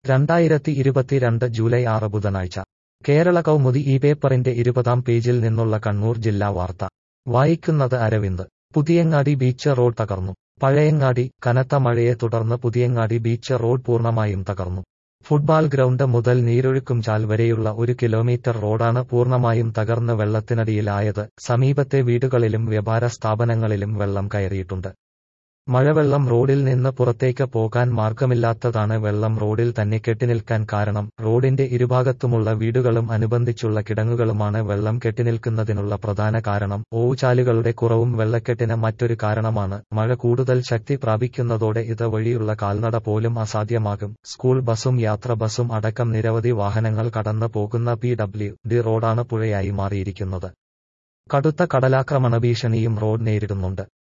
രണ്ടായിരത്തി ഇരുപത്തിരണ്ട് ജൂലൈ ആറ് ബുധനാഴ്ച കേരള കൗമുദി ഈ പേപ്പറിന്റെ ഇരുപതാം പേജിൽ നിന്നുള്ള കണ്ണൂർ ജില്ലാ വാർത്ത വായിക്കുന്നത് അരവിന്ദ് പുതിയങ്ങാടി ബീച്ച് റോഡ് തകർന്നു പഴയങ്ങാടി കനത്ത മഴയെ തുടർന്ന് പുതിയങ്ങാടി ബീച്ച് റോഡ് പൂർണ്ണമായും തകർന്നു ഫുട്ബാൾ ഗ്രൗണ്ട് മുതൽ നീരൊഴുക്കുംചാൽ വരെയുള്ള ഒരു കിലോമീറ്റർ റോഡാണ് പൂർണ്ണമായും തകർന്ന് വെള്ളത്തിനടിയിലായത് സമീപത്തെ വീടുകളിലും വ്യാപാര സ്ഥാപനങ്ങളിലും വെള്ളം കയറിയിട്ടുണ്ട് മഴവെള്ളം റോഡിൽ നിന്ന് പുറത്തേക്ക് പോകാൻ മാർഗമില്ലാത്തതാണ് വെള്ളം റോഡിൽ തന്നെ കെട്ടിനിൽക്കാൻ കാരണം റോഡിന്റെ ഇരുഭാഗത്തുമുള്ള വീടുകളും അനുബന്ധിച്ചുള്ള കിടങ്ങുകളുമാണ് വെള്ളം കെട്ടിനിൽക്കുന്നതിനുള്ള പ്രധാന കാരണം ഓവുചാലുകളുടെ കുറവും വെള്ളക്കെട്ടിന് മറ്റൊരു കാരണമാണ് മഴ കൂടുതൽ ശക്തി പ്രാപിക്കുന്നതോടെ ഇത് വഴിയുള്ള കാൽനട പോലും അസാധ്യമാകും സ്കൂൾ ബസും യാത്ര ബസും അടക്കം നിരവധി വാഹനങ്ങൾ കടന്നു പോകുന്ന പി ഡബ്ല്യു ഡി റോഡാണ് പുഴയായി മാറിയിരിക്കുന്നത് കടുത്ത കടലാക്രമണ ഭീഷണിയും റോഡ് നേരിടുന്നുണ്ട്